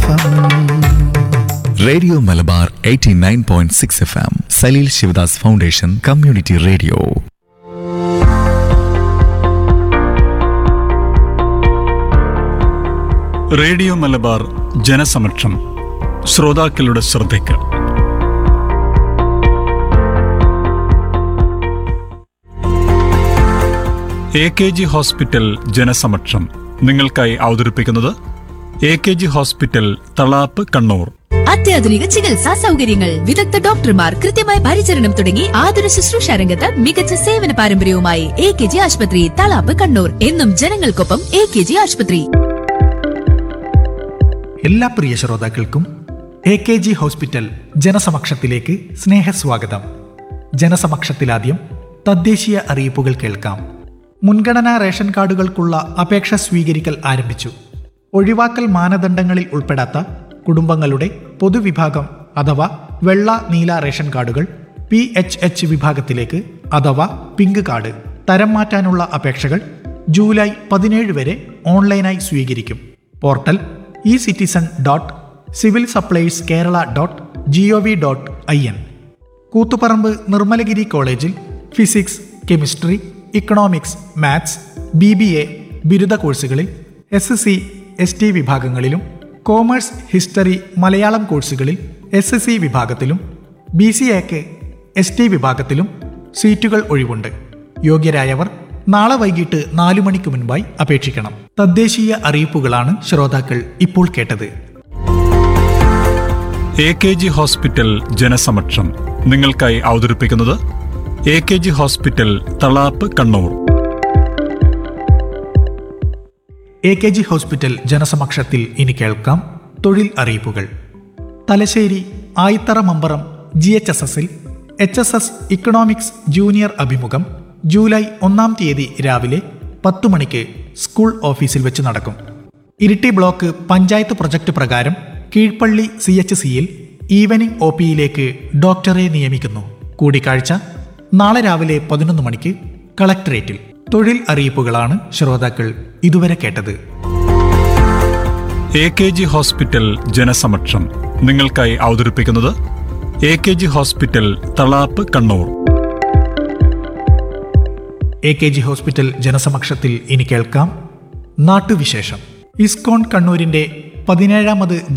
F radio Malabar 89.6 F M Saleel Sivadas foundation community radio radio Malabar ജനസമക്ഷം ശ്രോതാക്കളുടെ ശ്രദ്ധയ്ക്ക് എ കെ ജി ഹോസ്പിറ്റൽ ജനസമക്ഷം നിങ്ങൾക്കായി അവതരിപ്പിക്കുന്നത് A K G hospital Thalap Kannur അത്യാധുനിക ചികിത്സാ സൗകര്യങ്ങൾ വിദഗ്ധ ഡോക്ടർമാർ കൃത്യമായ പരിചരണം തുടങ്ങി ആതുര ശുശ്രൂഷ രംഗത്ത് മികച്ച സേവന പാരമ്പര്യവുമായി എ കെ ജി ആശുപത്രി തളാപ്പ് കണ്ണൂർ എന്നും ജനങ്ങൾക്കൊപ്പം എ കെ ജി ആശുപത്രി എല്ലാ പ്രിയ ശ്രോതാക്കൾക്കും എ കെ ജി ഹോസ്പിറ്റൽ ജനസമക്ഷത്തിലേക്ക് സ്നേഹസ്വാഗതം ജനസമക്ഷത്തിലാദ്യം തദ്ദേശീയ അറിയിപ്പുകൾ കേൾക്കാം മുൻഗണനാ റേഷൻ കാർഡുകൾക്കുള്ള അപേക്ഷ സ്വീകരിക്കൽ ആരംഭിച്ചു ഒഴിവാക്കൽ മാനദണ്ഡങ്ങളിൽ ഉൾപ്പെടാത്ത കുടുംബങ്ങളുടെ പൊതുവിഭാഗം അഥവാ വെള്ള നീല റേഷൻ കാർഡുകൾ പി എച്ച് എച്ച് വിഭാഗത്തിലേക്ക് അഥവാ പിങ്ക് കാർഡ് തരം മാറ്റാനുള്ള അപേക്ഷകൾ ജൂലൈ പതിനേഴ് വരെ ഓൺലൈനായി സ്വീകരിക്കും portal e citizen dot civil supplies Kerala dot G O V dot I N Koothuparamba Nirmalagiri കോളേജിൽ physics chemistry economics maths B B A ബിരുദ കോഴ്സുകളിൽ S S C S T വിഭാഗങ്ങളിലും കോമേഴ്സ് ഹിസ്റ്ററി മലയാളം കോഴ്സുകളിൽ എസ് എസ് സി വിഭാഗത്തിലും ബി സി എക്ക് S T വിഭാഗത്തിലും സീറ്റുകൾ ഒഴിവുണ്ട് യോഗ്യരായവർ നാളെ വൈകിട്ട് നാലു മണിക്ക് മുൻപായി അപേക്ഷിക്കണം തദ്ദേശീയ അറിയിപ്പുകളാണ് ശ്രോതാക്കൾ ഇപ്പോൾ കേട്ടത് എ കെ ജി ഹോസ്പിറ്റൽ ജനസമക്ഷം നിങ്ങൾക്കായി അവതരിപ്പിക്കുന്നത് A K G hospital Thalap Kannur A K G hospital ജനസമക്ഷത്തിൽ ഇനി കേൾക്കാം തൊഴിൽ അറിയിപ്പുകൾ Thalassery Ayithara Mambaram G H S എസിൽ H S S economics junior അഭിമുഖം ജൂലൈ ഒന്നാം തീയതി രാവിലെ പത്തു മണിക്ക് സ്കൂൾ ഓഫീസിൽ വെച്ച് നടക്കും ഇരിട്ടി ബ്ലോക്ക് പഞ്ചായത്ത് പ്രൊജക്ട് പ്രകാരം കീഴ്പള്ളി സി എച്ച് സിയിൽ ഈവനിംഗ് ഒ പിയിലേക്ക് ഡോക്ടറെ നിയമിക്കുന്നു കൂടിക്കാഴ്ച നാളെ രാവിലെ പതിനൊന്ന് മണിക്ക് കളക്ടറേറ്റിൽ തൊഴിൽ അറിയിപ്പുകളാണ് ശ്രോതാക്കൾ ഇതുവരെ കേട്ടത് എ കെ ജി ഹോസ്പിറ്റൽ ജനസമക്ഷം നിങ്ങൾക്കായി അവതരിപ്പിക്കുന്നത് A K G hospital Thalap Kannur A K G hospital ജനസമക്ഷത്തിൽ ഇനി കേൾക്കാം നാട്ടുവിശേഷം ഇസ്കോൺ കണ്ണൂരിന്റെ പതിനേഴാമത്